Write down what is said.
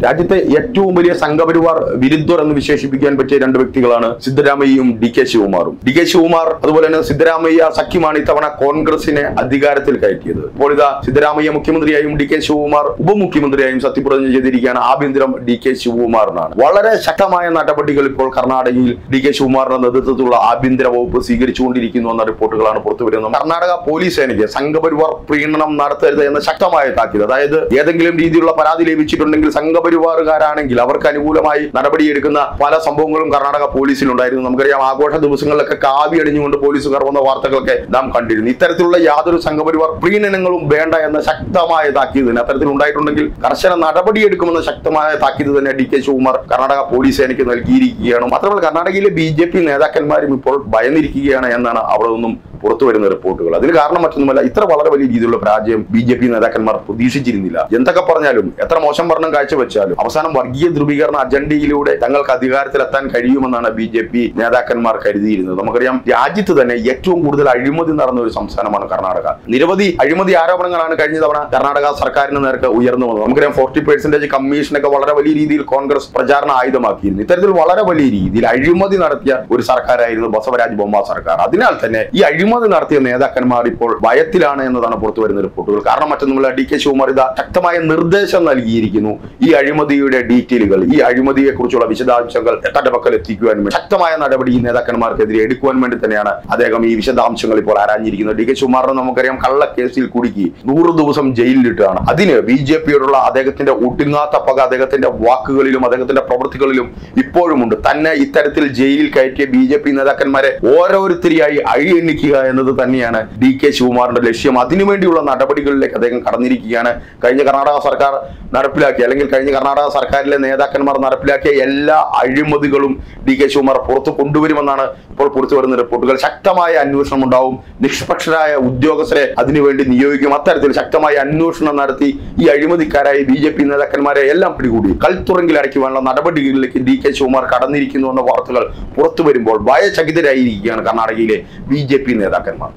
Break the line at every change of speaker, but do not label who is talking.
രാജ്യത്തെ ഏറ്റവും വലിയ സംഘപരിവാർ വിരുദ്ധർ എന്ന് വിശേഷിപ്പിക്കാൻ പറ്റിയ രണ്ട് വ്യക്തികളാണ് സിദ്ധരാമയ്യയും ഡി കെ ശിവകുമാറും ഡി കെ ശിവകുമാർ അതുപോലെ തന്നെ സിദ്ധരാമയ്യ സഖ്യമാണ് ഇത്തവണ കോൺഗ്രസിനെ അധികാരത്തിൽ കയറ്റിയത് ഇപ്പോൾ ഇതാ സിദ്ധരാമയ്യ മുഖ്യമന്ത്രിയായും ഡി കെ ശിവകുമാർ ഉപമുഖ്യമന്ത്രിയായും സത്യപ്രതിജ്ഞ ചെയ്തിരിക്കുകയാണ് ആഭ്യന്തരം ഡി കെ ശിവകുമാറിനാണ് വളരെ ശക്തമായ നടപടികൾ ഇപ്പോൾ കർണാടകയിൽ ഡി കെ ശിവകുമാറിന്റെ നേതൃത്വത്തിലുള്ള ആഭ്യന്തര വകുപ്പ് സ്വീകരിച്ചുകൊണ്ടിരിക്കുന്നു എന്ന റിപ്പോർട്ടുകളാണ് പുറത്തു വരുന്നത് കർണാടക പോലീസ് സേനയ്ക്ക് സംഘപരിവാർ പ്രീണനം നടത്തരുത് എന്ന ശക്തമായ താക്കീത് അതായത് ഏതെങ്കിലും രീതിയിലുള്ള പരാതി ലഭിച്ചിട്ടുണ്ടെങ്കിൽ സംഘപരിവാറുകാരാണെങ്കിൽ അവർക്ക് അനുകൂലമായി നടപടിയെടുക്കുന്ന പല സംഭവങ്ങളും കർണാടക പോലീസിലുണ്ടായിരുന്നു നമുക്കറിയാം ആഘോഷ ദിവസങ്ങളിലൊക്കെ കാവി അണിഞ്ഞുകൊണ്ട് പോലീസുകാർ വന്ന വാർത്തകളൊക്കെ നാം കണ്ടിരുന്നു ഇത്തരത്തിലുള്ള യാതൊരു സംഘപരിവാർ പ്രീണനങ്ങളും വേണ്ട എന്ന ശക്തമായ താക്കീത് തന്നെ അത്തരത്തിൽ ഉണ്ടായിട്ടുണ്ടെങ്കിൽ കർശന നടപടിയെടുക്കുമെന്ന ശക്തമായ താക്കീത് തന്നെ D K Shivakumar Karnataka police സേനയ്ക്ക് നൽകിയിരിക്കുകയാണ് മാത്രമല്ല കർണാടകയിലെ ബി ജെ പി നേതാക്കന്മാരും ഇപ്പോൾ ഭയന്നിരിക്കുകയാണ് എന്നാണ് അവിടെ നിന്നും പുറത്തു വരുന്ന റിപ്പോർട്ടുകൾ അതിന് കാരണം മറ്റൊന്നുമല്ല ഇത്ര വളരെ വലിയ രീതിയിലുള്ള പരാജയം ബി ജെ പി നേതാക്കന്മാർ പ്രതീക്ഷിച്ചിരുന്നില്ല എന്തൊക്കെ പറഞ്ഞാലും എത്ര മോശം ഭരണം കാഴ്ചവെച്ചാലും അവസാനം വർഗീയ ധ്രുവീകരണ അജണ്ടയിലൂടെ തങ്ങൾക്ക് അധികാരത്തിലെത്താൻ കഴിയുമെന്നാണ് ബി ജെ പി നേതാക്കന്മാർ കരുതിയിരുന്നത് നമുക്കറിയാം രാജ്യത്ത് തന്നെ ഏറ്റവും കൂടുതൽ അഴിമതി നടന്ന ഒരു സംസ്ഥാനമാണ് കർണാടക നിരവധി അഴിമതി ആരോപണങ്ങളാണ് കഴിഞ്ഞ തവണ കർണാടക സർക്കാരിന് നേർക്ക് ഉയർന്നു വന്നത് നമുക്കറിയാം ഫോർട്ടി പെർസെന്റേജ് കമ്മീഷനൊക്കെ വളരെ വലിയ രീതിയിൽ കോൺഗ്രസ് പ്രചാരണ ആയുധമാക്കിയിരുന്നു ഇത്തരത്തിൽ വളരെ വലിയ രീതിയിൽ അഴിമതി നടത്തിയ ഒരു സർക്കാരായിരുന്നു ബസവരാജ് ബൊമ്മ സർക്കാർ അതിനാൽ തന്നെ ഈ അഴിമതി നടത്തിയ നേതാക്കന്മാർ ഇപ്പോൾ ഭയത്തിലാണ് എന്നതാണ് പുറത്തു വരുന്ന റിപ്പോർട്ടുകൾ കാരണം മറ്റൊന്നുമില്ല ഡി കെ ശിവകുമാർ ഇതാ ശക്തമായ നിർദ്ദേശം നൽകിയിരിക്കുന്നു ഈ അഴിമതിയുടെ ഡീറ്റെയിലുകൾ ഈ അഴിമതിയെ കുറിച്ചുള്ള വിശദാംശങ്ങൾ തന്റെ പക്കൽ എത്തിക്കുവാൻ വേണ്ടി ശക്തമായ നടപടി ഈ നേതാക്കന്മാർക്കെതിരെ എടുക്കുവാൻ വേണ്ടി തന്നെയാണ് അദ്ദേഹം ഈ വിശദാംശങ്ങൾ ഇപ്പോൾ ആരാഞ്ഞിരിക്കുന്നത് ഡി കെ ശിവകുമാറിനെ നമുക്കറിയാം കള്ളക്കേസിൽ കുടുക്കി നൂറ് ദിവസം ജയിലിലിട്ടാണ് അതിന് ബി ജെ പിയോടുള്ള അദ്ദേഹത്തിന്റെ ഒട്ടുങ്ങാത്ത പക അദ്ദേഹത്തിന്റെ വാക്കുകളിലും അദ്ദേഹത്തിന്റെ പ്രവൃത്തികളിലും ഇപ്പോഴുമുണ്ട് തന്നെ ഇത്തരത്തിൽ ജയിലിൽ കയറ്റിയ ബി ജെ പി നേതാക്കന്മാരെ ഓരോരുത്തരെയായി അഴി എണ്ണിക്കുക എന്നത് തന്നെയാണ് ഡി കെ ശിവകുമാറിന്റെ ലക്ഷ്യം അതിനുവേണ്ടിയുള്ള നടപടികളിലേക്ക് അദ്ദേഹം കടന്നിരിക്കുകയാണ് കഴിഞ്ഞ കർണാടക സർക്കാർ നടപ്പിലാക്കിയ അല്ലെങ്കിൽ കഴിഞ്ഞ കർണാടക സർക്കാരിലെ നേതാക്കന്മാർ നടപ്പിലാക്കിയ എല്ലാ അഴിമതികളും ഡി കെ ശിവകുമാർ പുറത്തു കൊണ്ടുവരുമെന്നാണ് ഇപ്പോൾ പുറത്തു വരുന്ന റിപ്പോർട്ടുകൾ ശക്തമായ അന്വേഷണം ഉണ്ടാവും നിഷ്പക്ഷരായ ഉദ്യോഗസ്ഥരെ അതിനുവേണ്ടി നിയോഗിക്കും അത്തരത്തിൽ ശക്തമായ അന്വേഷണം നടത്തി ഈ അഴിമതിക്കാരായ ബി ജെ പി നേതാക്കന്മാരെ എല്ലാം പിടികൂടി കൽത്തുറങ്കിൽ അടയ്ക്കുവാനുള്ള നടപടികളിലേക്ക് ഡി കെ ശിവകുമാർ കടന്നിരിക്കുന്നു എന്ന വാർത്തകൾ പുറത്തു വരുമ്പോൾ ഭയചകിതരായിരിക്കുകയാണ് കർണാടകയിലെ ബി ജെ പി നേതാക്കന്മാർ